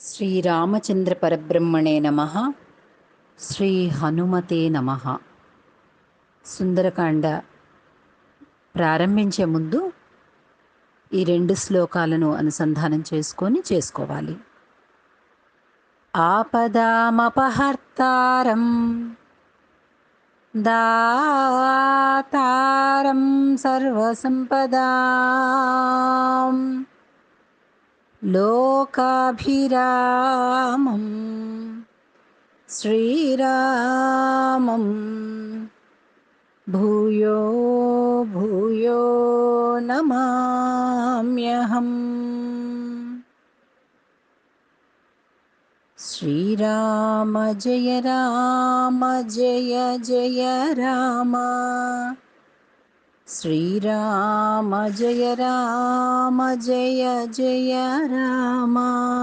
శ్రీరామచంద్ర పరబ్రహ్మణే నమ శ్రీ హనుమతే నమ సుందరకాండ ప్రారంభించే ముందు ఈ రెండు శ్లోకాలను అనుసంధానం చేసుకొని చేసుకోవాలి ఆపదామపహర్తారం దాతారం సర్వసంపదాం లోకాభిరామం శ్రీరామం భూయో భూయో నమామ్యహం శ్రీరామ జయ రామ జయ జయ రామ శ్రీరామ జయ రామ జయ జయ రామ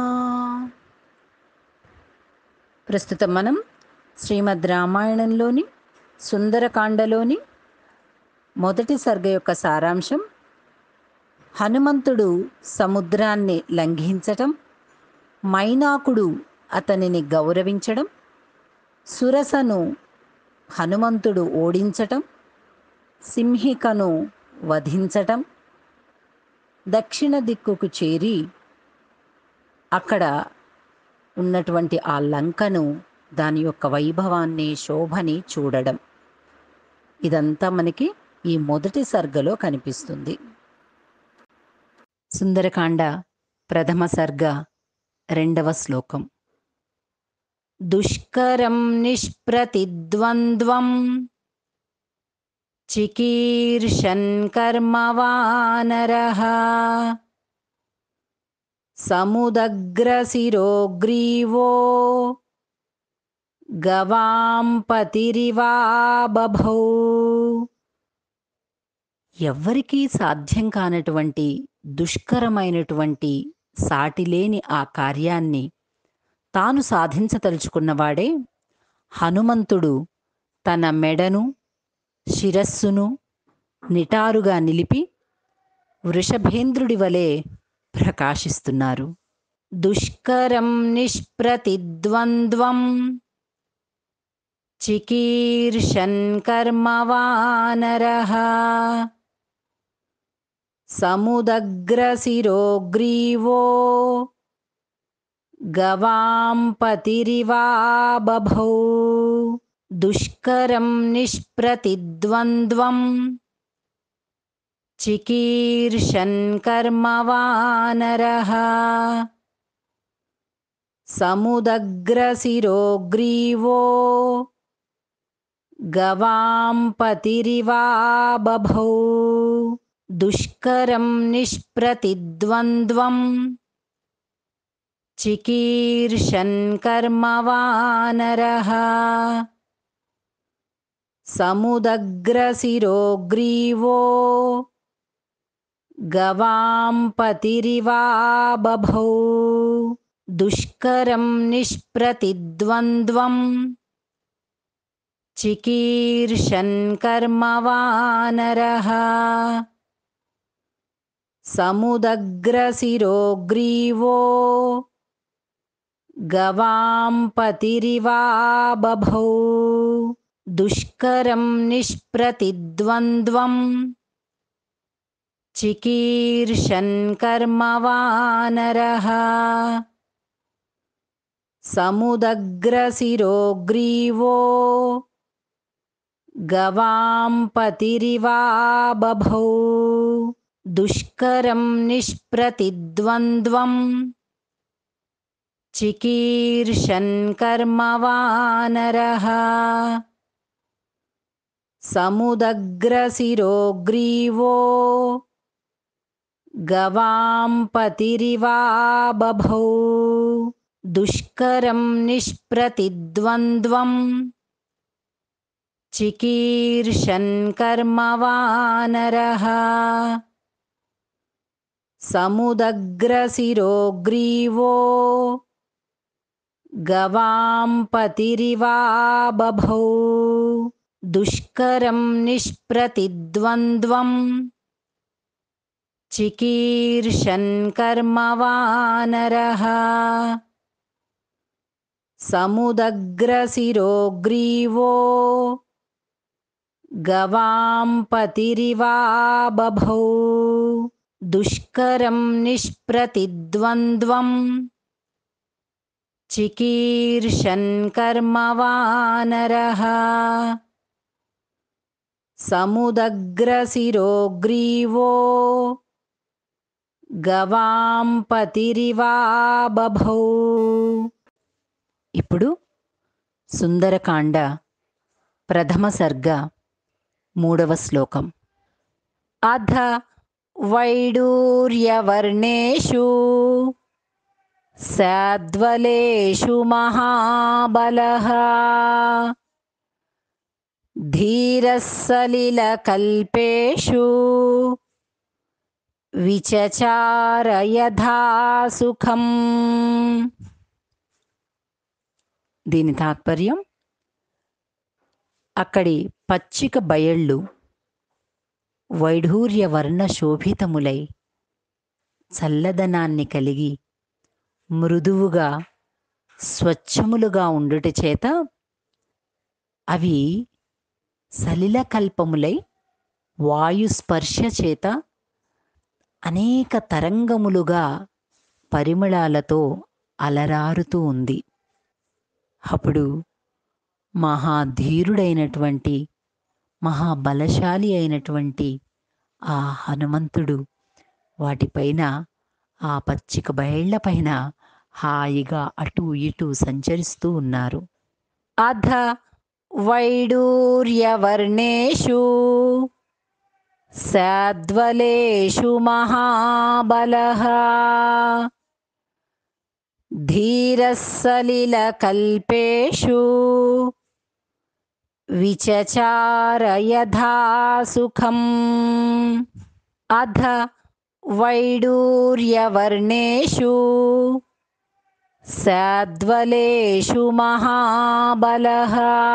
ప్రస్తుతం మనం శ్రీమద్ రామాయణంలోని సుందరకాండలోని మొదటి సర్గ యొక్క సారాంశం హనుమంతుడు సముద్రాన్ని లంఘించటం మైనాకుడు అతనిని గౌరవించడం సురసను హనుమంతుడు ఓడించటం సింహికను వధించటం దక్షిణ దిక్కుకు చేరి అక్కడ ఉన్నటువంటి ఆ లంకను దాని యొక్క వైభవాన్ని శోభని చూడడం ఇదంతా మనకి ఈ మొదటి సర్గలో కనిపిస్తుంది సుందరకాండ ప్రథమ సర్గ రెండవ శ్లోకం దుష్కరం నిష్ప్రతిద్వంద్వం చికీర్షన్ కర్మవానరః సముదగ్రశిరోగ్రీవో గవాం పతిరివా బభౌ ఎవ్వరికీ సాధ్యం కానటువంటి దుష్కరమైనటువంటి సాటిలేని ఆ కార్యాన్ని తాను సాధించతలుచుకున్నవాడే హనుమంతుడు తన మెడను శిరస్సును నిటారుగా నిలిపి వృషభేంద్రుడి వలె ప్రకాశిస్తున్నారు దుష్కరం నిష్ప్రతిద్వంద్వం చికీర్షన్ కర్మవానరః సముదగ్రశిరోగ్రీవో గవాం పతిరివా బభౌ దుష్కరం నిష్ప్రతిద్వంద్వం చికీర్షన్ కర్మవానరః సముదగ్రశిరోగ్రీవో గవాం పతిరివా బభౌ దుష్కరం నిష్ప్రతిద్వంద్వం చికీర్షన్ కర్మవానరః సముదగ్రశిరోగ్రీవో గవాం పతిరివా బభౌ దుష్కరం నిష్ప్రతిద్వంద్వం చికీర్షన్ కర్మవానరః సముదగ్రశిరోగ్రీవో గవాం పతిరివా బభౌ దుష్కరం నిష్ప్రతిద్వంద్వం చికీర్షన్ కర్మవానరః సముదగ్రశిరోగ్రీవో గవాం పతిరివా బభౌ దుష్కరం నిష్ప్రతిద్వంద్వం చికీర్షన్ కర్మవానరః సముదగ్రశిరోగ్రీవో గవాం పతిరివా బభౌ దుష్కరం నిష్ప్రతిద్వంద్వం చికీర్షన్ కర్మవానరః సముదగ్రశిరోగ్రీవో గవాం పతిరివా బభౌ దుష్కరం నిష్ప్రతిద్వంద్వం చికీర్షన్ కర్మవానరः समुदग्रशिरोग्रीवो गवां पतिरिवा बभौ दुष्करं निष्प्रतिद्वन्द्वम् चिकीर्षन् कर्मवानरः समुदग्रशिरोग्रीवो గవాం పతిరివా బభౌ ఇప్పుడు సుందరకాండ ప్రథమ సర్గ మూడవ శ్లోకం అధ వైడూర్యవర్ణేషు శాద్వలేషు మహాబలః ధీరస్సలిలకల్పేషు విచచారయథా సుఖం దీని తాత్పర్యం అక్కడి పచ్చిక బయళ్ళు వైఢూర్య వర్ణ శోభితములై చల్లదనాన్ని కలిగి మృదువుగా స్వచ్ఛములుగా ఉండుట చేత అవి సలిలకల్పములై వాయుస్పర్శ చేత అనేక తరంగములుగా పరిమళాలతో అలరారుతూ ఉంది అప్పుడు మహాధీరుడైనటువంటి మహాబలశాలి అయినటువంటి ఆ హనుమంతుడు వాటిపైన ఆ పచ్చిక బయళ్లపైన హాయిగా అటు ఇటు సంచరిస్తూ ఉన్నారు అధ వైడూర్యవర్ణేషు శాద్వలేషు మహాబలః ధీరస్సలిలకల్పేషు విచచారయథా సుఖం అధ వైడూర్యవర్ణేషు శాద్వలేషు మహాబలః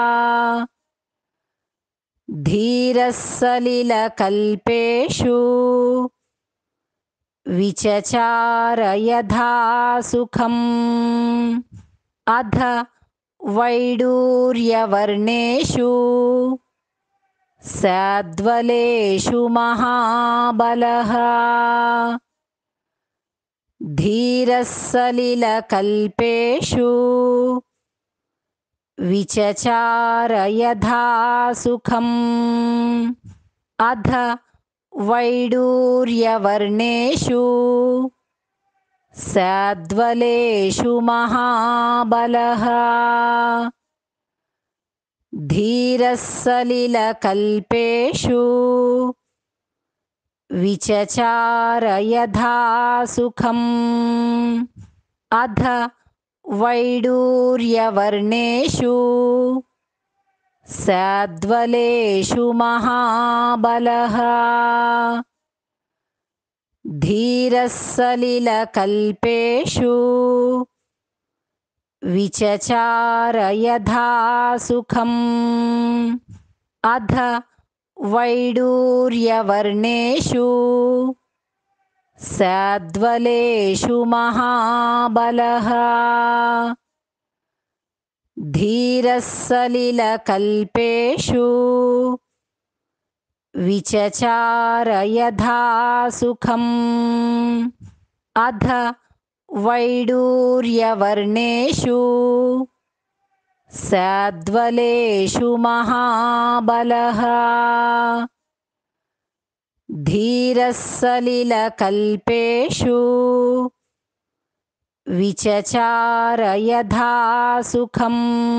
ధీరస్సలిలకల్పేషు విచచారయథా సుఖం అధ వైడూర్యవర్ణేషు శాద్వలేషు మహాబలః ధీరస్సలిలకల్పేషు విచచారయథా సుఖం అధ వైడూర్యవర్ణేషు శాద్వలేషు మహాబలః ధీరస్సలిలకల్పేషు విచచారయథా సుఖం అధ వైడూర్యవర్ణేషు శాద్వలేషు మహాబలః ధీరస్సలిలకల్పేషు విచచారయథా సుఖం అధ వైడూర్యవర్ణేషు శాద్వలేషు మహాబలః ధీరస్సలిలకల్పేషు విచచారయథా సుఖం అధ వైడూర్యవర్ణేషు శాద్వలేషు మహాబలః ధీరస్సలిలకల్పేషు విచచారయథా సుఖం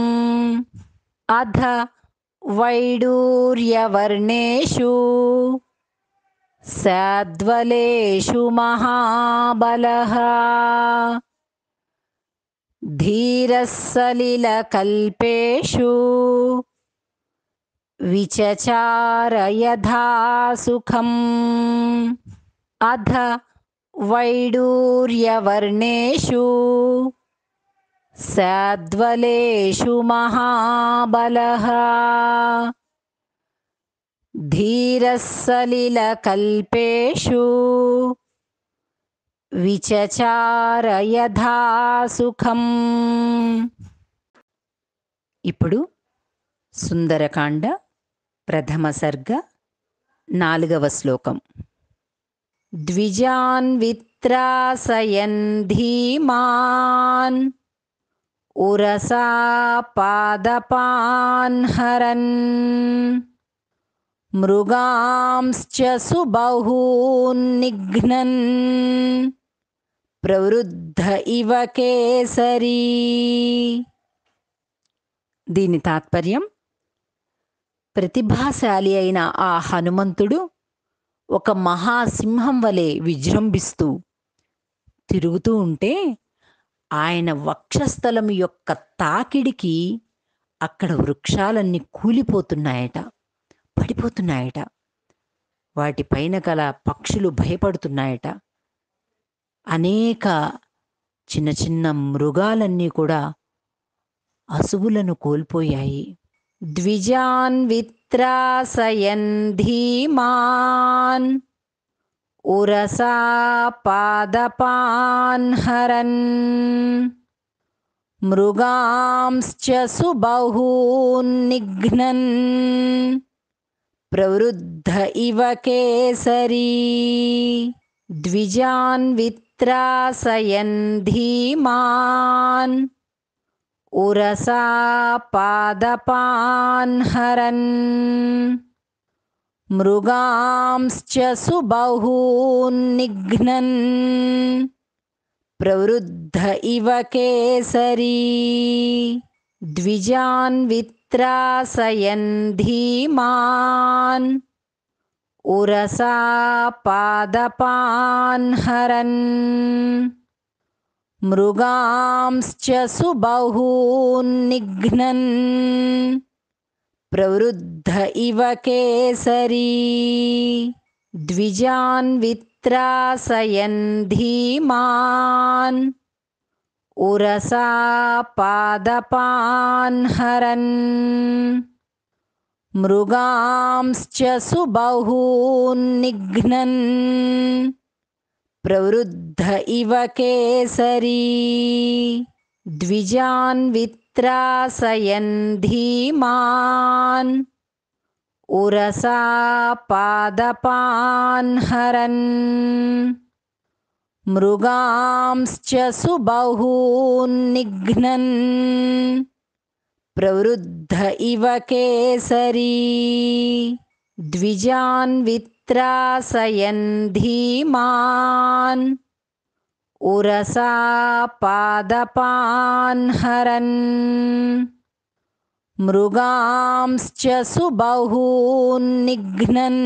అధ వైడూర్యవర్ణేషు శాద్వలేషు మహాబలః ధీరస్సలిలకల్పేషు విచచారయథా సుఖం అధ వైడూర్యవర్ణేషు శాద్వలేషు మహాబలః ధీరస్సలిలకల్పేషు విచచారయథా సుఖం ఇప్పుడు సుందరకాండ ప్రథమ సర్గ నాలుగవ శ్లోకం ద్విజాన్ విత్రాసయన్ ధీమాన్ ఉరసా పాదపాన్ హరన్ మృగాంశ్చ సుబహూన్ నిఘ్నన్ ప్రవృద్ధ ఇవ కేసరీ దీని తాత్పర్యం ప్రతిభాశాలి అయిన ఆ హనుమంతుడు ఒక మహాసింహం వలె విజృంభిస్తూ తిరుగుతూ ఉంటే ఆయన వక్షస్థలం యొక్క తాకిడికి అక్కడ వృక్షాలన్నీ కూలిపోతున్నాయట పడిపోతున్నాయట వాటిపైన గల పక్షులు భయపడుతున్నాయట అనేక చిన్న చిన్న మృగాలన్నీ కూడా అసువులను కోల్పోయాయి ద్విజాన్ విత్రాసయన్ ధీమాన్ ఉరసా పాదపాన్ హరన్ మృగాంశ్చ సుబహూన్ నిఘ్నన్ ప్రవృద్ధ ఇవ కేసరీ ద్విజాన్ విత్రాసయన్ ధీమాన్ ఉరసా పాదపాన్ హరన్ మృగాంశ్చ సుబహూన్ నిఘ్నన్ ప్రవృద్ధ ఇవ కేసరీ ద్విజాన్ విత్రాసయన్ ధీమాన్ ఉరసా పాదపాన్ హరన్ మృగాంశ్చ సుబహూన్ నిఘ్నన్ ప్రవృద్ధ ఇవ కేసరీ ద్విజాన్ విత్రాసయన్ ధీమాన్ ఉరసా పాదపాన్ హరన్ మృగాంశ్చ సుబహూన్ నిఘ్నన్ ప్రవృద్ధ ఇవ కేసరీ ద్విజాన్ విత్రాసయన్ ధీమాన్ ఉరసా పాదపాన్ హరన్ మృగాంశ్చ సుబహూన్ నిఘ్నన్ ప్రవృద్ధ ఇవ కేసరీ ద్విజాన్ విత్రాసయన్ ధీమాన్ ఉరసా పాదపాన్ హరన్ మృగాంశ్చ సుబహూన్ నిఘ్నన్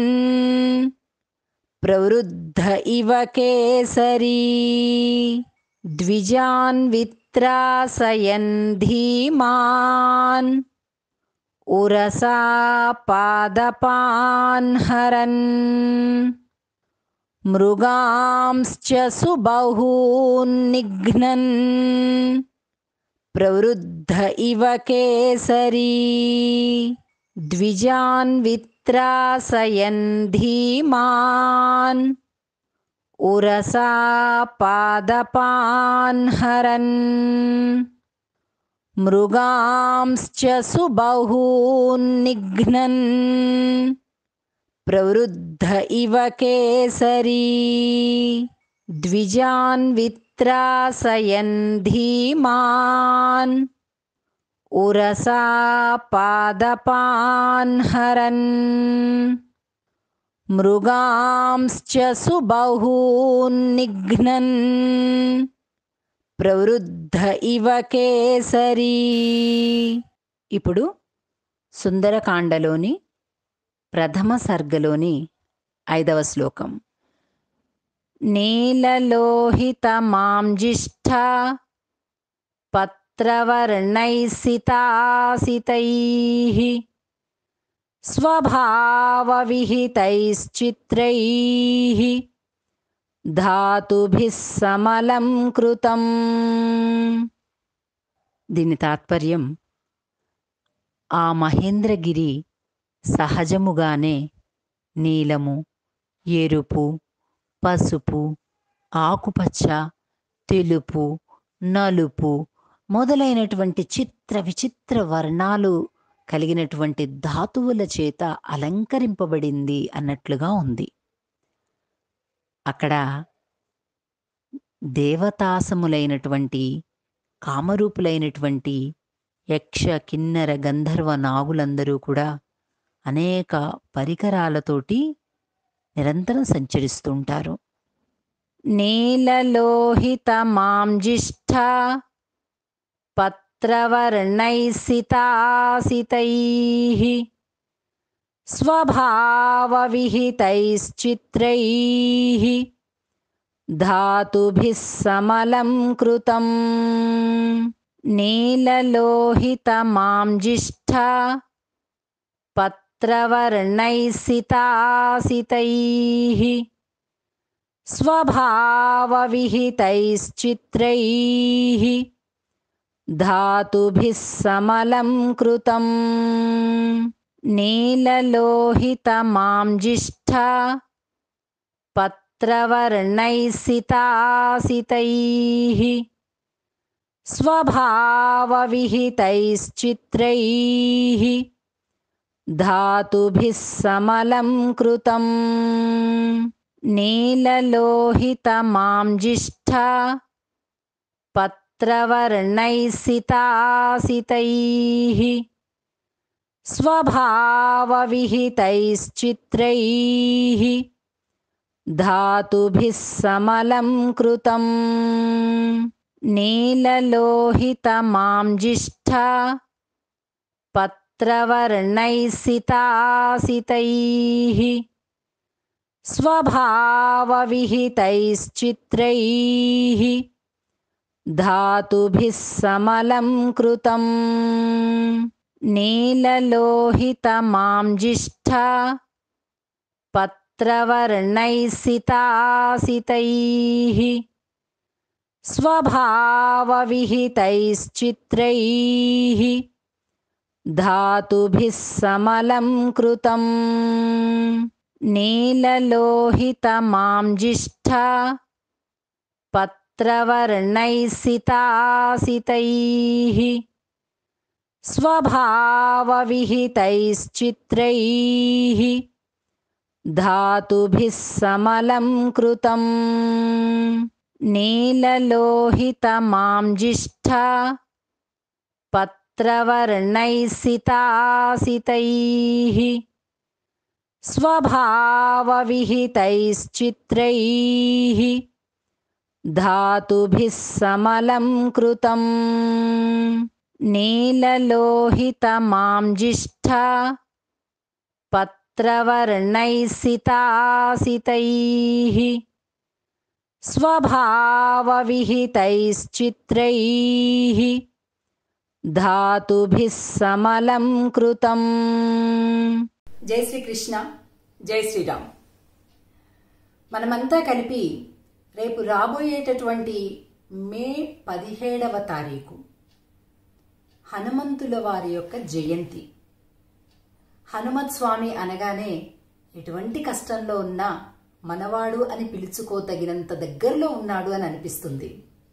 ప్రవృద్ధ ఇవ కేసరీ ద్విజాన్ విత్రాసయన్ ధీమాన్ ఉరసా పాదపాన్ హరన్ మృగాంశ్చ సుబహూన్ నిఘ్నన్ ప్రవృద్ధ ఇవ కేసరీ ద్విజాన్ విత్రాసయన్ ధీమాన్ ఉరసా పాదపాన్ హరన్ మృగాంశ్చ సుబహూన్ నిఘ్నన్ ప్రవృద్ధ ఇవ కేసరీ ద్విజాన్ విత్రాసయన్ ధీమాన్ ఉరసా పాదపాన్ హరన్ మృగాంశ్చ సుబహూన్ నిఘ్నన్ ప్రవృద్ధ ఇవ కేసరీ ఇప్పుడు సుందరకాండలోని ప్రథమ సర్గలోని ఐదవ శ్లోకం నీలలోహిత మాంజిష్ఠ పత్రవర్ణైసితాసితై స్వభావవిహితైశ్చిత్రై ధాతుభిः సమలం కృతం దీని తాత్పర్యం ఆ మహేంద్రగిరి సహజముగానే నీలము ఎరుపు పసుపు ఆకుపచ్చ తెలుపు నలుపు మొదలైనటువంటి చిత్ర విచిత్ర వర్ణాలు కలిగినటువంటి ధాతువుల చేత అలంకరింపబడింది అన్నట్లుగా ఉంది అక్కడ దేవతాసములైనటువంటి కామరూపులైనటువంటి యక్ష కిన్నెర గంధర్వ నాగులందరూ కూడా అనేక పరికరాలతోటి నిరంతరం సంచరిస్తుంటారు నీలలోహిత మాంజిష్ఠ పత్రవర్ణైసితాసితై స్వభావవిహితైశ్చిత్రై ధాతుభిः సమలం కృతం నీలలోహిత మాంజిష్ఠ పత్రవర్ణైసితాసితై స్వభావవిహితైశ్చిత్రై ధాతుభిः సమలం కృతం నీలలోహిత మాంజిష్ఠ పత్రవర్ణైసితాసితై స్వభావవిహితైశ్చిత్రై ధాతుభిः సమలం కృతం నీలలోహిత మాంజిష్ఠ పత్రవర్ణైసితాసితై స్వభావవిహితైశ్చిత్రై ధాతుభిः సమలం కృతం నీలలోహిత మాంజిష్ఠ పత్రవర్ణైసితాసితై స్వభావవిహితైశ్చిత్రై ధాతుభిः సమలం కృతం నీలలోహిత మాంజిష్ఠ పత్రవర్ణైసితాసితై స్వభావవిహితైశ్చిత్రై ధాతుభిः సమలం కృతం నీలలోహిత మాంజిష్ఠ పత్రవర్ణైసితాసితై స్వభావవిహితైశ్చిత్రై ధాతుభిः సమలం కృతం నీలలోహిత మాంజిష్ఠ పత్రవర్ణైసితాసితై స్వభావవిహితైశ్చిత్రై ధాతుభిः సమలం కృతం నీలలోహిత మాంజిష్ఠ పత్రవర్ణైసితాసితై స్వభావవిహితైశ్చిత్రై ధాతుభిः సమలం కృతం జై శ్రీకృష్ణ జై శ్రీరామ్ మనమంతా కలిపి రేపు రాబోయేటటువంటి మే పదిహేడవ తారీఖు హనుమంతుల వారి యొక్క జయంతి హనుమత్ స్వామి అనగానే ఎటువంటి కష్టంలో ఉన్నా మనవాడు అని పిలుచుకోతగినంత దగ్గరలో ఉన్నాడు అని అనిపిస్తుంది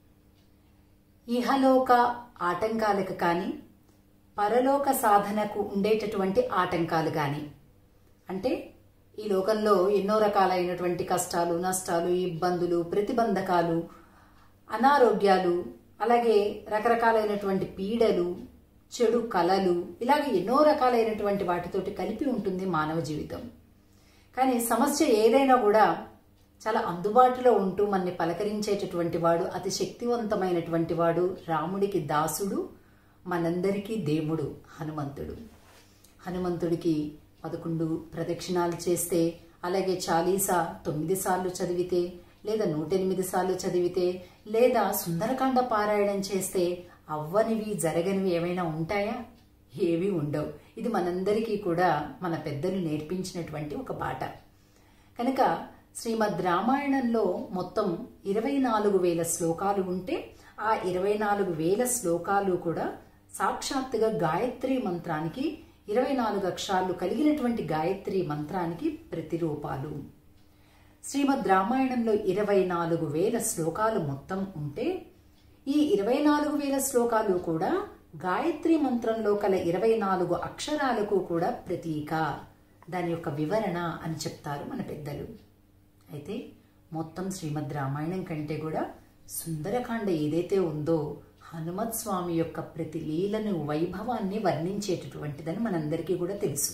ఇహలోక ఆటంకాలకు కానీ పరలోక సాధనకు ఉండేటటువంటి ఆటంకాలు కానీ అంటే ఈ లోకంలో ఎన్నో రకాలైనటువంటి కష్టాలు నష్టాలు ఇబ్బందులు ప్రతిబంధకాలు అనారోగ్యాలు అలాగే రకరకాలైనటువంటి పీడలు చెడు కళలు ఇలాగే ఎన్నో రకాలైనటువంటి వాటితోటి కలిపి ఉంటుంది మానవ జీవితం కానీ సమస్య ఏదైనా కూడా చాలా అందుబాటులో ఉంటూ మనని పలకరించేటటువంటి వాడు అతి శక్తివంతమైనటువంటి వాడు రాముడికి దాసుడు మనందరికీ దేవుడు హనుమంతుడు హనుమంతుడికి పదకొండు ప్రదక్షిణాలు చేస్తే అలాగే చాలీసా తొమ్మిది సార్లు చదివితే లేదా నూట ఎనిమిది సార్లు చదివితే లేదా సుందరకాండ పారాయణం చేస్తే అవ్వనివి జరగనివి ఏమైనా ఉంటాయా ఏవి ఉండవు ఇది మనందరికీ కూడా మన పెద్దలు నేర్పించినటువంటి ఒక బాట కనుక శ్రీమద్ రామాయణంలో మొత్తం ఇరవై నాలుగు వేల శ్లోకాలు ఉంటే ఆ ఇరవై నాలుగు వేల శ్లోకాలు కూడా సాక్షాత్తుగా గాయత్రి మంత్రానికి ఇరవై నాలుగు అక్షరాలు కలిగినటువంటి గాయత్రి మంత్రానికి ప్రతిరూపాలు శ్రీమద్ రామాయణంలో ఇరవై నాలుగు వేల శ్లోకాలు మొత్తం ఉంటే ఈ ఇరవై నాలుగు వేల శ్లోకాలు కూడా గాయత్రి మంత్రంలో కల ఇరవై నాలుగు అక్షరాలకు కూడా ప్రతీక దాని యొక్క వివరణ అని చెప్తారు మన పెద్దలు అయితే మొత్తం శ్రీమద్ రామాయణం కంటే కూడా సుందరకాండ ఏదైతే ఉందో హనుమత్ స్వామి యొక్క ప్రతి లీలను వైభవాన్ని వర్ణించేటటువంటిదని మనందరికీ కూడా తెలుసు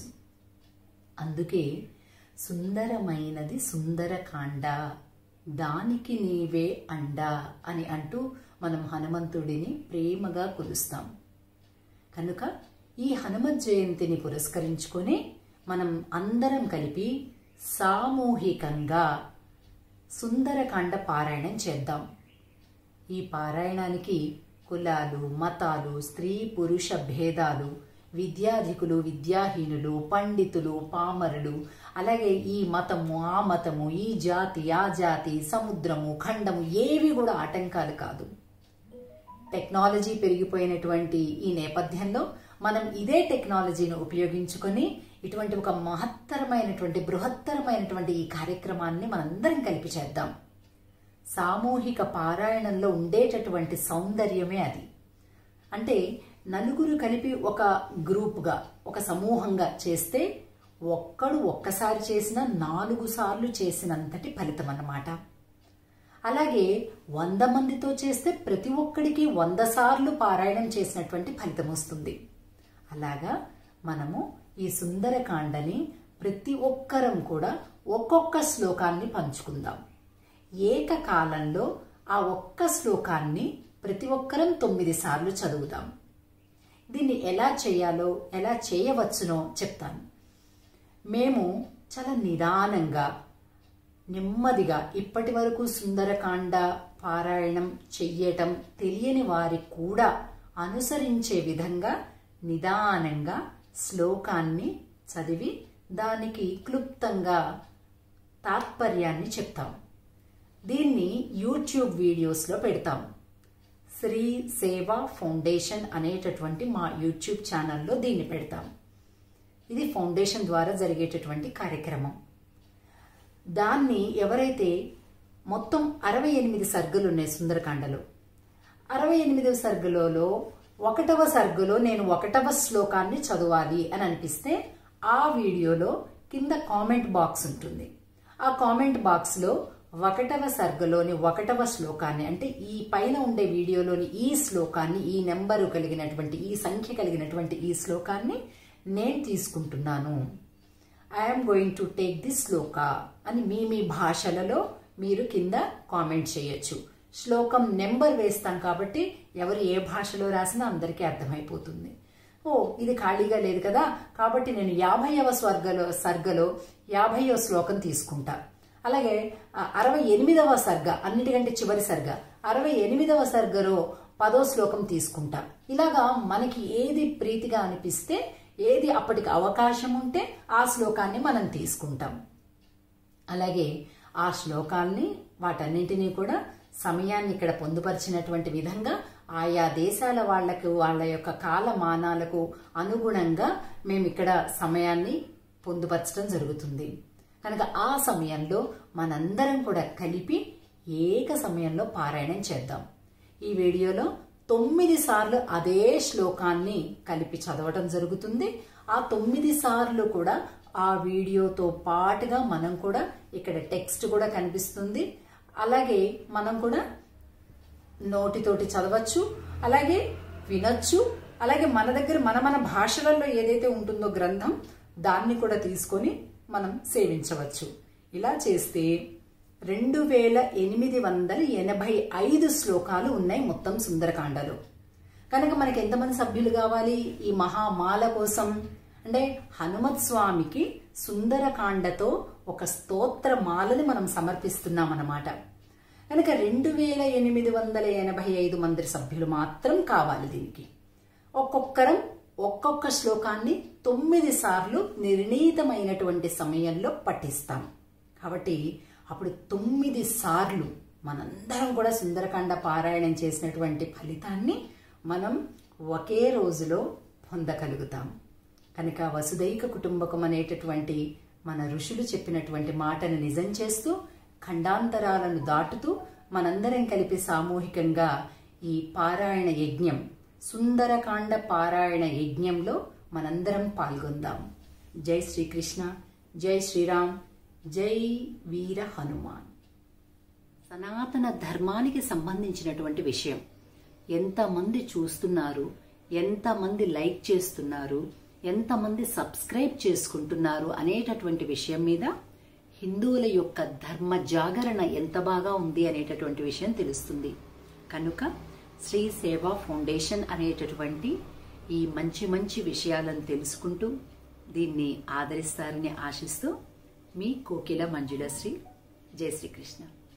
అందుకే సుందరమైనది సుందరకాండ దానికి నీవే అండ అని అంటూ మనం హనుమంతుడిని ప్రేమగా కొలుస్తాం కనుక ఈ హనుమత్ జయంతిని పురస్కరించుకొని మనం అందరం కలిపి సామూహికంగా సుందరకాండ పారాయణం చేద్దాం ఈ పారాయణానికి కులాలు మతాలు స్త్రీ పురుష భేదాలు విద్యాధికులు విద్యాహీనులు పండితులు పామరులు అలాగే ఈ మతము ఆ మతము ఈ జాతి ఆ జాతి సముద్రము ఖండము ఏవి కూడా ఆటంకాలు కాదు టెక్నాలజీ పెరిగిపోయినటువంటి ఈ నేపథ్యంలో మనం ఇదే టెక్నాలజీని ఉపయోగించుకొని ఇటువంటి ఒక మహత్తరమైనటువంటి బృహత్తరమైనటువంటి ఈ కార్యక్రమాన్ని మనందరం కలిపి చేద్దాం సామూహిక పారాయణంలో ఉండేటటువంటి సౌందర్యమే అది అంటే నలుగురు కలిపి ఒక గ్రూప్గా ఒక సమూహంగా చేస్తే ఒక్కడు ఒక్కసారి చేసిన నాలుగు సార్లు చేసినంతటి ఫలితం అన్నమాట అలాగే వంద మందితో చేస్తే ప్రతి ఒక్కడికి వంద సార్లు పారాయణం చేసినటువంటి ఫలితం వస్తుంది అలాగా మనము ఈ సుందరకాండని ప్రతి ఒక్కరం కూడా ఒక్కొక్క శ్లోకాన్ని పంచుకుందాం ఏకకాలంలో ఆ ఒక్క శ్లోకాన్ని ప్రతి ఒక్కరం తొమ్మిది సార్లు చదువుదాం దీన్ని ఎలా చేయాలో ఎలా చేయవచ్చునో చెప్తాను మేము చాలా నిదానంగా నెమ్మదిగా ఇప్పటి వరకు సుందరకాండ పారాయణం చెయ్యటం తెలియని వారికి కూడా అనుసరించే విధంగా నిదానంగా శ్లోకాన్ని చదివి దానికి క్లుప్తంగా తాత్పర్యాన్ని చెప్తాం దీన్ని యూట్యూబ్ వీడియోస్లో పెడతాం శ్రీ సేవా ఫౌండేషన్ అనేటటువంటి మా యూట్యూబ్ ఛానల్లో దీన్ని పెడతాం ఇది ఫౌండేషన్ ద్వారా జరిగేటటువంటి కార్యక్రమం దాన్ని ఎవరైతే మొత్తం అరవై ఎనిమిది సర్గలు ఉన్నాయి సుందరకాండలో అరవై ఎనిమిదవ సర్గలలో ఒకటవ సర్గలో నేను ఒకటవ శ్లోకాన్ని చదవాలి అని అనిపిస్తే ఆ వీడియోలో కింద కామెంట్ బాక్స్ ఉంటుంది ఆ కామెంట్ బాక్స్లో ఒకటవ సర్గలోని ఒకటవ శ్లోకాన్ని అంటే ఈ పైన ఉండే వీడియోలోని ఈ శ్లోకాన్ని ఈ నెంబరు కలిగినటువంటి ఈ సంఖ్య కలిగినటువంటి ఈ శ్లోకాన్ని నేను తీసుకుంటున్నాను I'm going to take this shloka అని మీ మీ భాషలలో మీరు కింద కామెంట్ చేయొచ్చు శ్లోకం నెంబర్ వేస్తాం కాబట్టి ఎవరు ఏ భాషలో రాసినా అందరికీ అర్థమైపోతుంది ఓ ఇది ఖాళీగా లేదు కదా కాబట్టి నేను యాభైవ స్వర్గలో సర్గలో యాభైవ శ్లోకం తీసుకుంటా అలాగే ఆ అరవై ఎనిమిదవ సర్గ అన్నిటికంటే చివరి సర్గ అరవై ఎనిమిదవ సర్గలో పదో శ్లోకం తీసుకుంటా ఇలాగా మనకి ఏది ప్రీతిగా అనిపిస్తే ఏది అప్పటికి అవకాశం ఉంటే ఆ శ్లోకాన్ని మనం తీసుకుంటాం అలాగే ఆ శ్లోకాల్ని వాటన్నింటినీ కూడా సమయాన్ని ఇక్కడ పొందుపరిచినటువంటి విధంగా ఆయా దేశాల వాళ్లకు వాళ్ళ యొక్క కాలమానాలకు అనుగుణంగా మేము ఇక్కడ సమయాన్ని పొందుపరచడం జరుగుతుంది కనుక ఆ సమయంలో మనందరం కూడా కలిపి ఏక సమయంలో పారాయణం చేద్దాం ఈ వీడియోలో తొమ్మిది సార్లు అదే శ్లోకాన్ని కలిపి చదవటం జరుగుతుంది ఆ తొమ్మిది సార్లు కూడా ఆ వీడియోతో పాటుగా మనం కూడా ఇక్కడ టెక్స్ట్ కూడా కనిపిస్తుంది అలాగే మనం కూడా నోటితోటి చదవచ్చు అలాగే వినొచ్చు అలాగే మన దగ్గర మన మన భాషలలో ఏదైతే ఉంటుందో గ్రంథం దాన్ని కూడా తీసుకొని మనం సేవించవచ్చు ఇలా చేస్తే రెండు వేల ఎనిమిది వందల ఎనభై ఐదు శ్లోకాలు ఉన్నాయి మొత్తం సుందరకాండలో కనుక మనకి ఎంతమంది సభ్యులు కావాలి ఈ మహామాల కోసం అంటే హనుమత్ స్వామికి సుందరకాండతో ఒక స్తోత్ర మాలని మనం సమర్పిస్తున్నాం అన్నమాట కనుక రెండు వేల ఎనిమిది వందల ఎనభై ఐదు మంది సభ్యులు మాత్రం కావాలి దీనికి ఒక్కొక్కరం ఒక్కొక్క శ్లోకాన్ని తొమ్మిది సార్లు నిర్ణీతమైనటువంటి సమయంలో పఠిస్తాం కాబట్టి అప్పుడు తొమ్మిది సార్లు మనందరం కూడా సుందరకాండ పారాయణం చేసినటువంటి ఫలితాన్ని మనం ఒకే రోజులో పొందగలుగుతాం కనుక వసుదైక కుటుంబకం అనేటటువంటి మన ఋషులు చెప్పినటువంటి మాటను నిజం చేస్తూ ఖండాంతరాలను దాటుతూ మనందరం కలిపి సామూహికంగా ఈ పారాయణ యజ్ఞం సుందరకాండ పారాయణ యజ్ఞంలో మనందరం పాల్గొందాం జై శ్రీకృష్ణ జై శ్రీరామ్ జై వీర హనుమాన్ సనాతన ధర్మానికి సంబంధించినటువంటి విషయం ఎంతమంది చూస్తున్నారు ఎంతమంది లైక్ చేస్తున్నారు ఎంతమంది సబ్స్క్రైబ్ చేసుకుంటున్నారు అనేటటువంటి విషయం మీద హిందువుల యొక్క ధర్మ జాగరణ ఎంత బాగా ఉంది అనేటటువంటి విషయం తెలుస్తుంది కనుక శ్రీ సేవా ఫౌండేషన్ అనేటటువంటి ఈ మంచి మంచి విషయాలను తెలుసుకుంటూ దీన్ని ఆదరిస్తారని ఆశిస్తూ మీ కోకిల మంజులశ్రీ జై శ్రీకృష్ణ